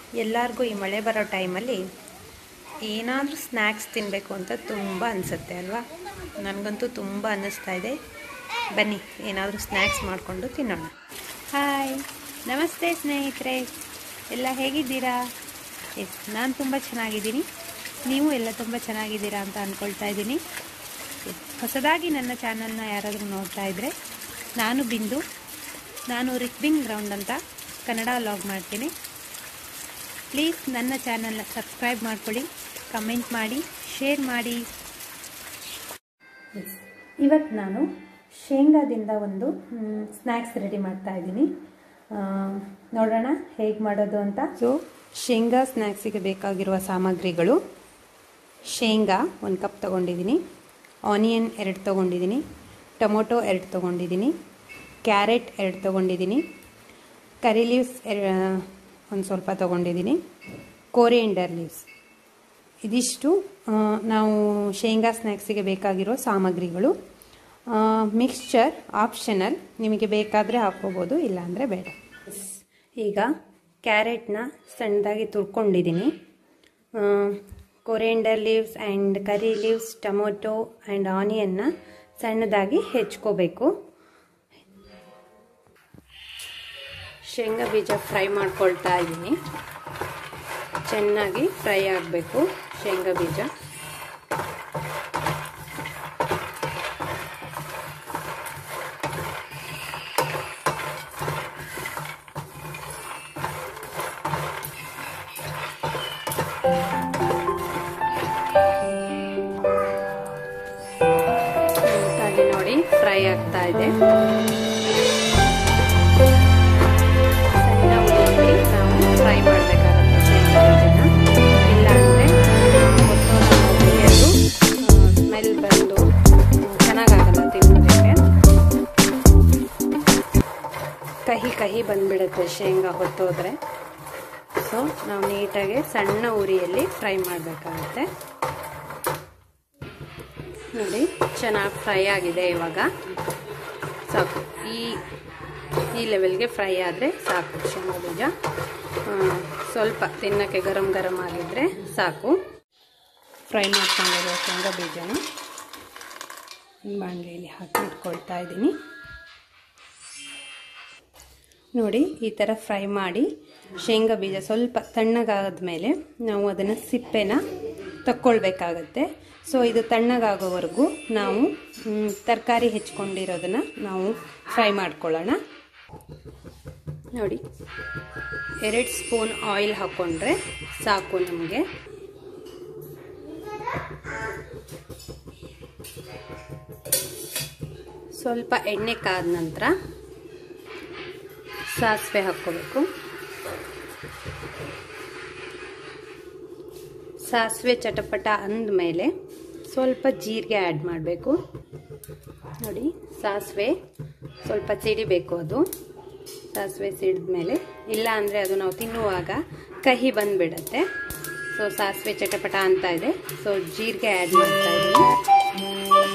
ಎಲ್ಲರಿಗೂ ಈ ಮಳೆ ಬರೋ ಟೈಮಲ್ಲಿ ಏನಾದರೂ ಸ್ನ್ಯಾಕ್ಸ್ ತಿನ್ನಬೇಕು ಅಂತ ತುಂಬ ಅನಿಸುತ್ತೆ ಅಲ್ವಾ ನನಗಂತೂ ತುಂಬ ಅನ್ನಿಸ್ತಾ ಇದೆ ಬನ್ನಿ ಏನಾದರೂ ಸ್ನ್ಯಾಕ್ಸ್ ಮಾಡಿಕೊಂಡು ತಿನ್ನೋಣ ಹಾಯ್ ನಮಸ್ತೆ ಸ್ನೇಹಿತರೆ ಎಲ್ಲ ಹೇಗಿದ್ದೀರಾ ಎಸ್ ನಾನು ತುಂಬ ಚೆನ್ನಾಗಿದ್ದೀನಿ ನೀವು ಎಲ್ಲ ತುಂಬ ಚೆನ್ನಾಗಿದ್ದೀರಾ ಅಂತ ಅಂದ್ಕೊಳ್ತಾ ಇದ್ದೀನಿ ಎಸ್ ಹೊಸದಾಗಿ ನನ್ನ ಚಾನಲ್ನ ಯಾರಾದರೂ ನೋಡ್ತಾ ಇದ್ದರೆ ನಾನು ಬಿಂದು ನಾನು ರಿಕ್ಬಿಂಗ್ ಗ್ರೌಂಡ್ ಅಂತ ಕನ್ನಡ ಲಾಗ್ ಮಾಡ್ತೀನಿ ಪ್ಲೀಸ್ ನನ್ನ ಚಾನಲ್ನ ಸಬ್ಸ್ಕ್ರೈಬ್ ಮಾಡ್ಕೊಳ್ಳಿ ಕಮೆಂಟ್ ಮಾಡಿ ಶೇರ್ ಮಾಡಿ ಇವತ್ತು ನಾನು ಶೇಂಗಾದಿಂದ ಒಂದು ಸ್ನ್ಯಾಕ್ಸ್ ರೆಡಿ ಮಾಡ್ತಾ ಇದ್ದೀನಿ ನೋಡೋಣ ಹೇಗೆ ಮಾಡೋದು ಅಂತ ಸೊ ಶೇಂಗಾ ಸ್ನ್ಯಾಕ್ಸಿಗೆ ಬೇಕಾಗಿರುವ ಸಾಮಗ್ರಿಗಳು ಶೇಂಗಾ ಒಂದು ಕಪ್ ತೊಗೊಂಡಿದ್ದೀನಿ ಆನಿಯನ್ ಎರಡು ತೊಗೊಂಡಿದ್ದೀನಿ ಟೊಮೊಟೊ ಎರಡು ತೊಗೊಂಡಿದ್ದೀನಿ ಕ್ಯಾರೆಟ್ ಎರಡು ತೊಗೊಂಡಿದ್ದೀನಿ ಕರಿ ಲೀವ್ಸ್ ಒಂದು ಸ್ವಲ್ಪ ತೊಗೊಂಡಿದ್ದೀನಿ ಕೋರಿಯಂಡರ್ ಲೀವ್ಸ್ ಇದಿಷ್ಟು ನಾವು ಶೇಂಗಾ ಸ್ನ್ಯಾಕ್ಸಿಗೆ ಬೇಕಾಗಿರೋ ಸಾಮಗ್ರಿಗಳು ಮಿಕ್ಸ್ಚರ್ ಆಪ್ಷನಲ್ ನಿಮಗೆ ಬೇಕಾದರೆ ಹಾಕ್ಕೋಬೋದು ಇಲ್ಲಾಂದರೆ ಬೇಡ ಈಗ ಕ್ಯಾರೆಟ್ನ ಸಣ್ಣದಾಗಿ ತುರ್ಕೊಂಡಿದ್ದೀನಿ coriander leaves and curry leaves tomato and ಆನಿಯನ್ನ ಸಣ್ಣದಾಗಿ ಹೆಚ್ಕೋಬೇಕು ಶೇಂಗಾ ಬೀಜ ಫ್ರೈ ಮಾಡ್ಕೊಳ್ತಾ ಇದ್ದೀನಿ ಚೆನ್ನಾಗಿ ಫ್ರೈ ಆಗಬೇಕು ಶೇಂಗಾ ಬೀಜ ನೀಟಾಗಿ ನೋಡಿ ಫ್ರೈ ಆಗ್ತಾ ಇದೆ ಸಣ್ಣ ಉರಿಯಲ್ಲಿ ನಾವು ಫ್ರೈ ಮಾಡಬೇಕಾಗುತ್ತೆ ಶೇಂಗಾ ಬೀಜನ ಇಲ್ಲಾಂದರೆ ಅದು ಸ್ಮೆಲ್ ಬಂದು ಚೆನ್ನಾಗಾಗಲ್ಲ ತಿನ್ನೋದಕ್ಕೆ ಕಹಿ ಕಹಿ ಬಂದ್ಬಿಡುತ್ತೆ ಶೇಂಗಾ ಹೊತ್ತೋದ್ರೆ ಸೊ ನಾವು ನೀಟಾಗಿ ಸಣ್ಣ ಉರಿಯಲ್ಲಿ ಫ್ರೈ ಮಾಡಬೇಕಾಗುತ್ತೆ ನೋಡಿ ಚೆನ್ನಾಗಿ ಫ್ರೈ ಆಗಿದೆ ಇವಾಗ ಸಾಕು ಈ ಈ ಲೆವೆಲ್ಗೆ ಫ್ರೈ ಆದರೆ ಸಾಕು ಶೇಂಗಾ ಬೀಜ ಸ್ವಲ್ಪ ತಿನ್ನೋಕ್ಕೆ ಗರಂ ಗರಂ ಆಗಿದ್ದರೆ ಸಾಕು ಫ್ರೈ ಮಾಡ್ಕೊಂಡಿರೋ ಶೇಂಗಾ ಬೀಜನ ಬಾಣಲೆಯಲ್ಲಿ ಹಾಕಿ ಇಟ್ಕೊಳ್ತಾ ಇದ್ದೀನಿ ನೋಡಿ ಈ ಥರ ಫ್ರೈ ಮಾಡಿ ಶೇಂಗಾ ಬೀಜ ಸ್ವಲ್ಪ ತಣ್ಣಗಾದ ಮೇಲೆ ನಾವು ಅದನ್ನು ಸಿಪ್ಪೆನ ತಕ್ಕೊಳ್ಬೇಕಾಗತ್ತೆ ಸೊ ಇದು ತಣ್ಣಗಾಗೋವರೆಗೂ ನಾವು ತರಕಾರಿ ಹೆಚ್ಕೊಂಡಿರೋದನ್ನು ನಾವು ಫ್ರೈ ಮಾಡ್ಕೊಳ್ಳೋಣ ನೋಡಿ ಎರಡು ಸ್ಪೂನ್ ಆಯಿಲ್ ಹಾಕ್ಕೊಂಡ್ರೆ ಸಾಕು ನಮಗೆ ಸ್ವಲ್ಪ ಎಣ್ಣೆ ಕಾದ ನಂತರ ಸಾಸಿವೆ ಹಾಕ್ಕೋಬೇಕು ಸಾಸಿವೆ ಚಟಪಟ ಅಂದಮೇಲೆ ಸ್ವಲ್ಪ ಜೀರಿಗೆ ಆ್ಯಡ್ ಮಾಡಬೇಕು ನೋಡಿ ಸಾಸಿವೆ ಸ್ವಲ್ಪ ಸಿಡಿಬೇಕು ಅದು ಸಾಸಿವೆ ಸಿಡಿದ ಮೇಲೆ ಇಲ್ಲ ಅಂದರೆ ಅದು ನಾವು ತಿನ್ನುವಾಗ ಕಹಿ ಬಂದುಬಿಡತ್ತೆ ಸೊ ಸಾಸಿವೆ ಚಟಪಟ ಅಂತ ಇದೆ ಸೊ ಜೀರಿಗೆ ಆ್ಯಡ್ ಮಾಡ್ತಾ ಇದ್ದೀನಿ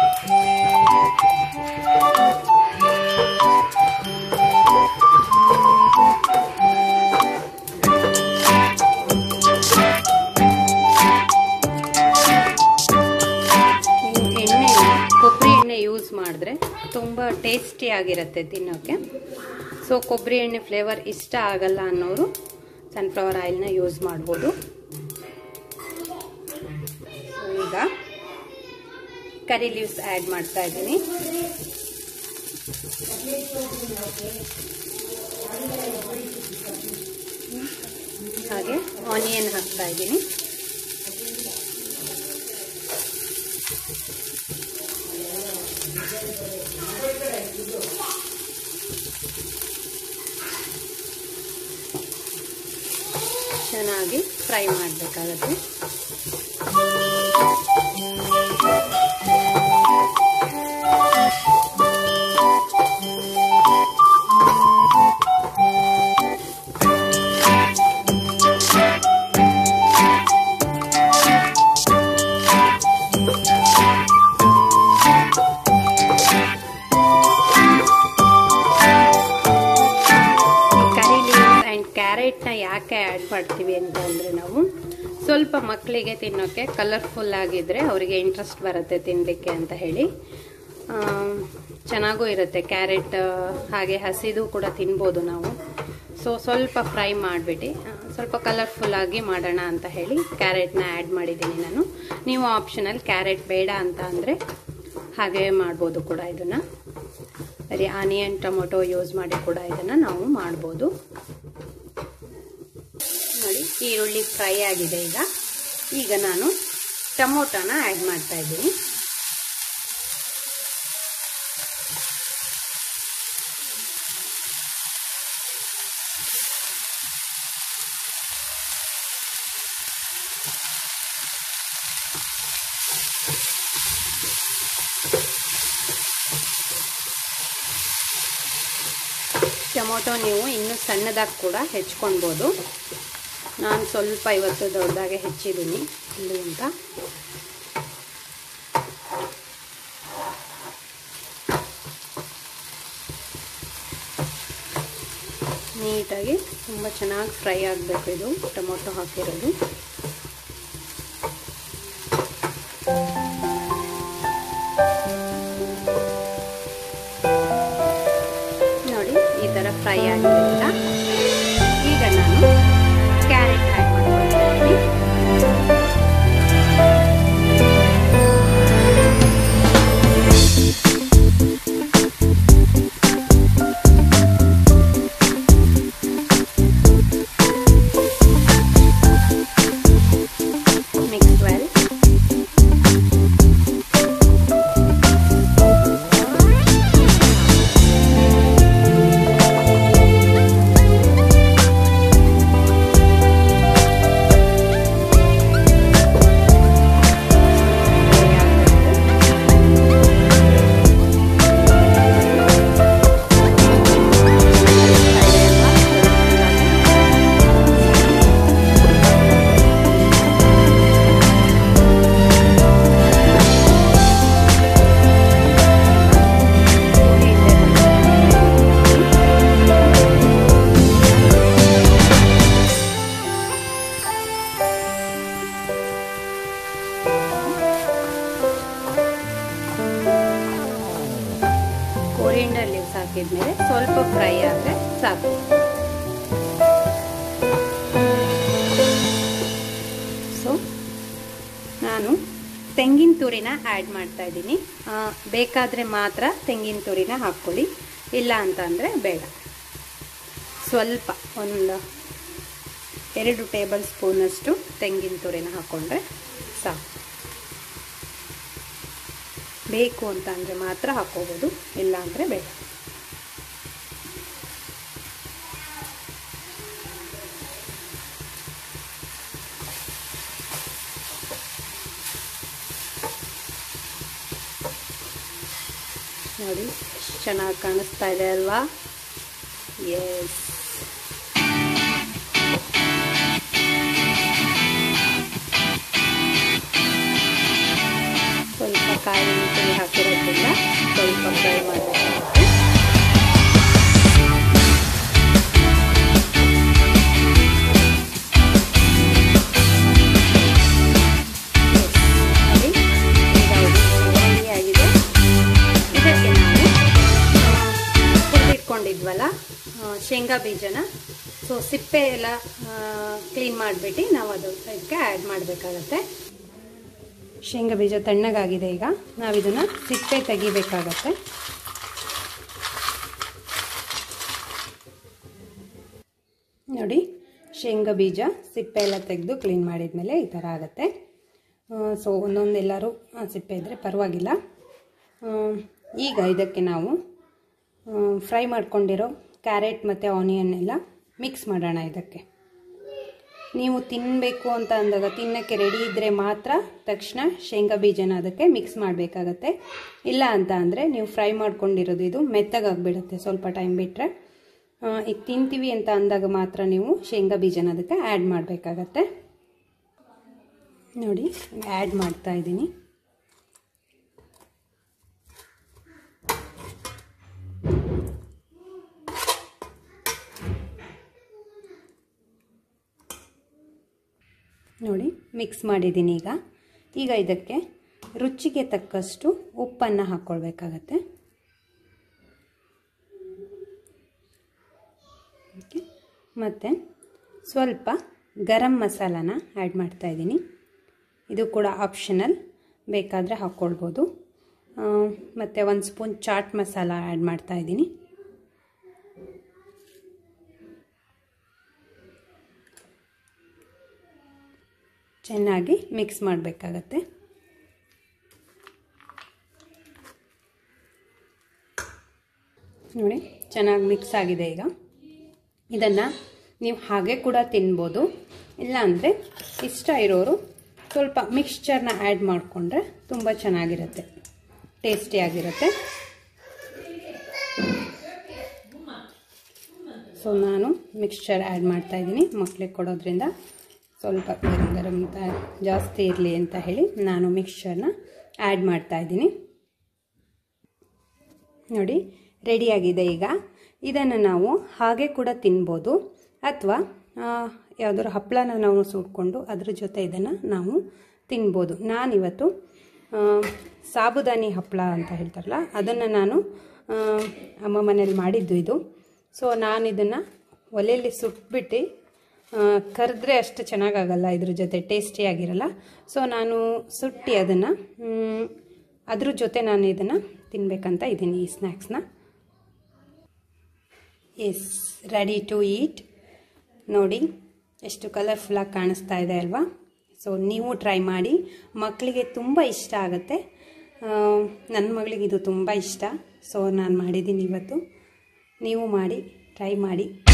ಎಣ್ಣೆ ಕೊಬ್ಬರಿ ಎಣ್ಣೆ ಯೂಸ್ ಮಾಡಿದ್ರೆ ತುಂಬ ಟೇಸ್ಟಿಯಾಗಿರುತ್ತೆ ತಿನ್ನೋಕ್ಕೆ ಸೊ ಕೊಬ್ಬರಿ ಎಣ್ಣೆ ಫ್ಲೇವರ್ ಇಷ್ಟ ಆಗಲ್ಲ ಅನ್ನೋರು ಸನ್ಫ್ಲವರ್ ಆಯಿಲ್ನ ಯೂಸ್ ಮಾಡ್ಬೋದು ಈಗ ಕರಿ ಲೀವ್ಸ್ ಆ್ಯಡ್ ಮಾಡ್ತಾ ಇದ್ದೀನಿ ಹಾಗೆ ಆನಿಯನ್ ಹಾಕ್ತಾ ಇದ್ದೀನಿ ಚೆನ್ನಾಗಿ ಫ್ರೈ ಮಾಡಬೇಕಾಗತ್ತೆ ಕ್ಯಾರೆಟ್ನ ಯಾಕೆ ಆ್ಯಡ್ ಮಾಡ್ತೀವಿ ಅಂತ ಅಂದರೆ ನಾವು ಸ್ವಲ್ಪ ಮಕ್ಕಳಿಗೆ ತಿನ್ನೋಕ್ಕೆ ಕಲರ್ಫುಲ್ ಆಗಿದ್ದರೆ ಅವರಿಗೆ ಇಂಟ್ರೆಸ್ಟ್ ಬರುತ್ತೆ ತಿನ್ನಲಿಕ್ಕೆ ಅಂತ ಹೇಳಿ ಚೆನ್ನಾಗೂ ಇರುತ್ತೆ ಕ್ಯಾರೆಟ್ ಹಾಗೆ ಹಸಿದು ಕೂಡ ತಿನ್ಬೋದು ನಾವು ಸೊ ಸ್ವಲ್ಪ ಫ್ರೈ ಮಾಡಿಬಿಟ್ಟು ಸ್ವಲ್ಪ ಕಲರ್ಫುಲ್ಲಾಗಿ ಮಾಡೋಣ ಅಂತ ಹೇಳಿ ಕ್ಯಾರೆಟ್ನ ಆ್ಯಡ್ ಮಾಡಿದ್ದೀನಿ ನಾನು ನೀವು ಆಪ್ಷನಲ್ ಕ್ಯಾರೆಟ್ ಬೇಡ ಅಂತ ಅಂದರೆ ಹಾಗೆ ಮಾಡ್ಬೋದು ಕೂಡ ಇದನ್ನು ಬರೀ ಆನಿಯನ್ ಟೊಮೊಟೊ ಯೂಸ್ ಮಾಡಿ ಕೂಡ ಇದನ್ನು ನಾವು ಮಾಡ್ಬೋದು ನೋಡಿ ಈರುಳ್ಳಿ ಫ್ರೈ ಆಗಿದೆ ಈಗ ಈಗ ನಾನು ಟೊಮೊಟೊನ ಆ್ಯಡ್ ಮಾಡ್ತಾ ಇದ್ದೀನಿ ಟೊಮೊಟೊ ನೀವು ಇನ್ನೂ ಸಣ್ಣದಾಗಿ ಕೂಡ ಹೆಚ್ಕೊಳ್ಬೋದು ನಾನು ಸ್ವಲ್ಪ ಇವತ್ತು ದೊಡ್ಡದಾಗೆ ಹೆಚ್ಚಿದ್ದೀನಿ ಇಲ್ಲಿ ಅಂತ ನೀಟಾಗಿ ತುಂಬ ಚೆನ್ನಾಗಿ ಫ್ರೈ ಆಗಬೇಕು ಇದು ಟೊಮೊಟೊ ಹಾಕಿರೋದು ನೋಡಿ ಈ ಥರ ಫ್ರೈ ಆಗಿದೆ ಈಗ ನಾನು ಕ್ಯಾರೆಟ್ ಆ್ಯಡ್ ಮಾಡ್ಕೊಳ್ತಾ ಇದ್ದೀನಿ ಮಿಕ್ಸ್ ವೆಲ್ ಕೊರಿಯಂಡರ್ ಲೀವ್ಸ್ ಹಾಕಿದ್ಮೇಲೆ ಸ್ವಲ್ಪ ಫ್ರೈ ಆದರೆ ಸಾಕು ಸೊ ನಾನು ತೆಂಗಿನ ತುರಿನ ಆ್ಯಡ್ ಮಾಡ್ತಾ ಇದ್ದೀನಿ ಬೇಕಾದರೆ ಮಾತ್ರ ತೆಂಗಿನ ತುರಿನ ಹಾಕ್ಕೊಳ್ಳಿ ಇಲ್ಲ ಅಂತ ಅಂದರೆ ಬೇಡ ಸ್ವಲ್ಪ ಒಂದು ಎರಡು ಟೇಬಲ್ ಸ್ಪೂನಷ್ಟು ತೆಂಗಿನ ತುರಿನ ಹಾಕ್ಕೊಂಡ್ರೆ ಸಾಕು ಬೇಕು ಅಂತ ಅಂದರೆ ಮಾತ್ರ ಹಾಕೋಬೋದು ಇಲ್ಲ ಅಂದರೆ ಬೇಡ ನೋಡಿ ಎಷ್ಟು ಚೆನ್ನಾಗಿ ಕಾಣಿಸ್ತಾ ಇದೆ ಅಲ್ವಾ ಎಸ್ ಸ್ವಲ್ಪ ಕಾಯಿ ತುರಿ ಹಾಕಿರೋದ್ರಿಂದ ಸ್ವಲ್ಪ ಫ್ರೈ ಮಾಡಬೇಕಾಗುತ್ತೆ ಆಗಿದೆ ಇದಕ್ಕೆ ನಾವು ಹುರಿದಿಟ್ಕೊಂಡಿದ್ವಲ್ಲ ಶೇಂಗಾ ಬೀಜನ ಸೊ ಸಿಪ್ಪೆ ಎಲ್ಲ ಕ್ಲೀನ್ ಮಾಡಿಬಿಟ್ಟು ನಾವು ಅದು ಇದಕ್ಕೆ ಆ್ಯಡ್ ಮಾಡಬೇಕಾಗತ್ತೆ ಶೇಂಗಾ ಬೀಜ ತಣ್ಣಗಾಗಿದೆ ಈಗ ನಾವು ಇದನ್ನು ಸಿಪ್ಪೆ ತೆಗಿಬೇಕಾಗತ್ತೆ ನೋಡಿ ಶೇಂಗಾ ಬೀಜ ಸಿಪ್ಪೆ ಎಲ್ಲ ತೆಗೆದು ಕ್ಲೀನ್ ಮಾಡಿದ್ಮೇಲೆ ಈ ಥರ ಆಗುತ್ತೆ ಸೊ ಒಂದೊಂದು ಎಲ್ಲರೂ ಸಿಪ್ಪೆ ಇದ್ದರೆ ಪರವಾಗಿಲ್ಲ ಈಗ ಇದಕ್ಕೆ ನಾವು ಫ್ರೈ ಮಾಡ್ಕೊಂಡಿರೋ ಕ್ಯಾರೆಟ್ ಮತ್ತು ಆನಿಯನ್ ಎಲ್ಲ ಮಿಕ್ಸ್ ಮಾಡೋಣ ಇದಕ್ಕೆ ನೀವು ತಿನ್ನಬೇಕು ಅಂತ ಅಂದಾಗ ತಿನ್ನೋಕ್ಕೆ ರೆಡಿ ಇದ್ದರೆ ಮಾತ್ರ ತಕ್ಷಣ ಶೇಂಗಾ ಬೀಜನ ಅದಕ್ಕೆ ಮಿಕ್ಸ್ ಮಾಡಬೇಕಾಗತ್ತೆ ಇಲ್ಲ ಅಂತ ಅಂದರೆ ನೀವು ಫ್ರೈ ಮಾಡ್ಕೊಂಡಿರೋದು ಇದು ಮೆತ್ತಗಾಗಿಬಿಡುತ್ತೆ ಸ್ವಲ್ಪ ಟೈಮ್ ಬಿಟ್ಟರೆ ಈಗ ತಿಂತೀವಿ ಅಂತ ಅಂದಾಗ ಮಾತ್ರ ನೀವು ಶೇಂಗಾ ಬೀಜನ ಅದಕ್ಕೆ ಆ್ಯಡ್ ಮಾಡಬೇಕಾಗತ್ತೆ ನೋಡಿ ಆ್ಯಡ್ ಮಾಡ್ತಾ ಇದ್ದೀನಿ ನೋಡಿ ಮಿಕ್ಸ್ ಮಾಡಿದ್ದೀನಿ ಈಗ ಈಗ ಇದಕ್ಕೆ ರುಚಿಗೆ ತಕ್ಕಷ್ಟು ಉಪ್ಪನ್ನು ಹಾಕ್ಕೊಳ್ಬೇಕಾಗತ್ತೆ ಓಕೆ ಮತ್ತು ಸ್ವಲ್ಪ ಗರಂ ಮಸಾಲಾನ ಆ್ಯಡ್ ಮಾಡ್ತಾಯಿದ್ದೀನಿ ಇದು ಕೂಡ ಆಪ್ಷನಲ್ ಬೇಕಾದರೆ ಹಾಕ್ಕೊಳ್ಬೋದು ಮತ್ತು ಒಂದು ಸ್ಪೂನ್ ಚಾಟ್ ಮಸಾಲ ಆ್ಯಡ್ ಮಾಡ್ತಾಯಿದ್ದೀನಿ ಚೆನ್ನಾಗಿ ಮಿಕ್ಸ್ ಮಾಡಬೇಕಾಗತ್ತೆ ನೋಡಿ ಚೆನ್ನಾಗಿ ಮಿಕ್ಸ್ ಆಗಿದೆ ಈಗ ಇದನ್ನು ನೀವು ಹಾಗೆ ಕೂಡ ತಿನ್ಬೋದು ಇಲ್ಲಾಂದರೆ ಇಷ್ಟ ಇರೋರು ಸ್ವಲ್ಪ ಮಿಕ್ಸ್ಚರ್ನ ಆ್ಯಡ್ ಮಾಡಿಕೊಂಡ್ರೆ ತುಂಬ ಚೆನ್ನಾಗಿರುತ್ತೆ ಟೇಸ್ಟಿಯಾಗಿರುತ್ತೆ ಸೊ ನಾನು ಮಿಕ್ಸ್ಚರ್ ಆ್ಯಡ್ ಮಾಡ್ತಾಯಿದ್ದೀನಿ ಮಕ್ಕಳಿಗೆ ಕೊಡೋದ್ರಿಂದ ಸ್ವಲ್ಪ ಗರಂ ಗರಂ ಅಂತ ಜಾಸ್ತಿ ಇರಲಿ ಅಂತ ಹೇಳಿ ನಾನು ಮಿಕ್ಸ್ಚರ್ನ ಆ್ಯಡ್ ಮಾಡ್ತಾಯಿದ್ದೀನಿ ನೋಡಿ ರೆಡಿಯಾಗಿದೆ ಈಗ ಇದನ್ನು ನಾವು ಹಾಗೆ ಕೂಡ ತಿನ್ಬೋದು ಅಥವಾ ಯಾವುದಾದ್ರು ಹಪ್ಪಳನ ನಾವು ಸುಟ್ಕೊಂಡು ಅದ್ರ ಜೊತೆ ಇದನ್ನು ನಾವು ತಿನ್ಬೋದು ನಾನಿವತ್ತು ಸಾಬುದಾನಿ ಹಪ್ಪಳ ಅಂತ ಹೇಳ್ತಾರಲ್ಲ ಅದನ್ನು ನಾನು ಅಮ್ಮ ಮನೇಲಿ ಮಾಡಿದ್ದು ಇದು ಸೊ ನಾನು ಇದನ್ನು ಒಲೆಯಲ್ಲಿ ಸುಟ್ಬಿಟ್ಟು ಕರೆದ್ರೆ ಅಷ್ಟು ಚೆನ್ನಾಗಾಗಲ್ಲ ಇದ್ರ ಜೊತೆ ಟೇಸ್ಟಿಯಾಗಿರಲ್ಲ ಸೊ ನಾನು ಸುಟ್ಟಿ ಅದನ್ನು ಅದ್ರ ಜೊತೆ ನಾನು ಇದನ್ನು ತಿನ್ನಬೇಕಂತ ಇದ್ದೀನಿ ಈ ಸ್ನ್ಯಾಕ್ಸ್ನ ಎಸ್ ರೆಡಿ ಟು ಈಟ್ ನೋಡಿ ಎಷ್ಟು ಕಲರ್ಫುಲ್ಲಾಗಿ ಕಾಣಿಸ್ತಾ ಇದೆ ಅಲ್ವಾ ಸೊ ನೀವು ಟ್ರೈ ಮಾಡಿ ಮಕ್ಕಳಿಗೆ ತುಂಬ ಇಷ್ಟ ಆಗುತ್ತೆ ನನ್ನ ಮಗಳಿಗೆ ಇದು ತುಂಬ ಇಷ್ಟ ಸೊ ನಾನು ಮಾಡಿದ್ದೀನಿ ಇವತ್ತು ನೀವು ಮಾಡಿ ಟ್ರೈ ಮಾಡಿ